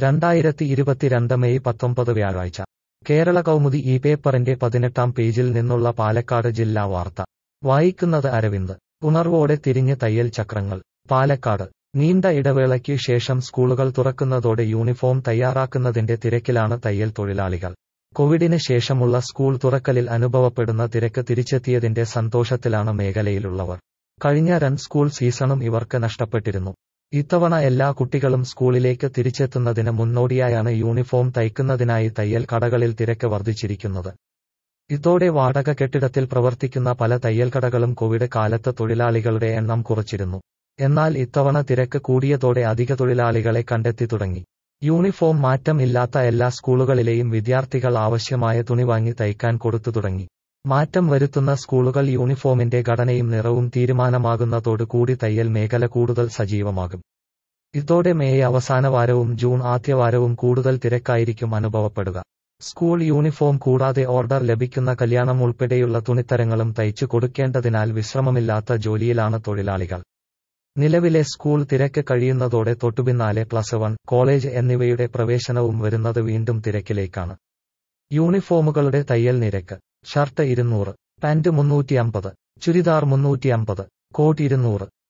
രണ്ടായിരത്തി ഇരുപത്തിരണ്ട് മെയ് പത്തൊമ്പത് വ്യാഴാഴ്ച കേരള കൗമുദി ഈ പേപ്പറിന്റെ പതിനെട്ടാം പേജിൽ നിന്നുള്ള പാലക്കാട് ജില്ലാ വാർത്ത വായിക്കുന്നത് അരവിന്ദ് ഉണർവോടെ തിരിഞ്ഞ് തയ്യൽ ചക്രങ്ങൾ പാലക്കാട് നീണ്ട ഇടവേളയ്ക്ക് ശേഷം സ്കൂളുകൾ തുറക്കുന്നതോടെ യൂണിഫോം തയ്യാറാക്കുന്നതിന്റെ തിരക്കിലാണ് തയ്യൽ തൊഴിലാളികൾ കോവിഡിന് ശേഷമുള്ള സ്കൂൾ തുറക്കലിൽ അനുഭവപ്പെടുന്ന തിരക്ക് തിരിച്ചെത്തിയതിന്റെ സന്തോഷത്തിലാണ് മേഖലയിലുള്ളവർ കഴിഞ്ഞ രൺ സ്കൂൾ സീസണും ഇവർക്ക് നഷ്ടപ്പെട്ടിരുന്നു ഇത്തവണ എല്ലാ കുട്ടികളും സ്കൂളിലേക്ക് തിരിച്ചെത്തുന്നതിന് മുന്നോടിയായാണ് യൂണിഫോം തയ്ക്കുന്നതിനായി തയ്യൽ കടകളിൽ തിരക്ക് വർദ്ധിച്ചിരിക്കുന്നത് ഇതോടെ വാടക കെട്ടിടത്തിൽ പ്രവർത്തിക്കുന്ന പല തയ്യൽ കടകളും കോവിഡ് കാലത്ത് തൊഴിലാളികളുടെ എണ്ണം കുറച്ചിരുന്നു എന്നാൽ ഇത്തവണ തിരക്ക് കൂടിയതോടെ അധിക തൊഴിലാളികളെ കണ്ടെത്തി തുടങ്ങി യൂണിഫോം മാറ്റം ഇല്ലാത്ത എല്ലാ സ്കൂളുകളിലെയും വിദ്യാർത്ഥികൾ ആവശ്യമായ തുണി വാങ്ങി തയ്ക്കാൻ കൊടുത്തു തുടങ്ങി മാറ്റം വരുത്തുന്ന സ്കൂളുകൾ യൂണിഫോമിന്റെ ഘടനയും നിറവും തീരുമാനമാകുന്നതോടു കൂടി തയ്യൽ മേഖല കൂടുതൽ സജീവമാകും ഇതോടെ മെയ് അവസാന വാരവും ജൂൺ ആദ്യവാരവും കൂടുതൽ തിരക്കായിരിക്കും അനുഭവപ്പെടുക സ്കൂൾ യൂണിഫോം കൂടാതെ ഓർഡർ ലഭിക്കുന്ന കല്യാണം ഉൾപ്പെടെയുള്ള തുണിത്തരങ്ങളും തയ്ച്ചു കൊടുക്കേണ്ടതിനാൽ വിശ്രമമില്ലാത്ത ജോലിയിലാണ് തൊഴിലാളികൾ നിലവിലെ സ്കൂൾ തിരക്ക് കഴിയുന്നതോടെ തൊട്ടുപിന്നാലെ പ്ലസ് വൺ കോളേജ് എന്നിവയുടെ പ്രവേശനവും വരുന്നത് വീണ്ടും തിരക്കിലേക്കാണ് യൂണിഫോമുകളുടെ തയ്യൽ നിരക്ക് ഷർട്ട് ഇരുന്നൂറ് പാന്റ് മുന്നൂറ്റി അമ്പത് ചുരിദാർ മുന്നൂറ്റി അമ്പത് കോട്ട് ഇരുന്നൂറ്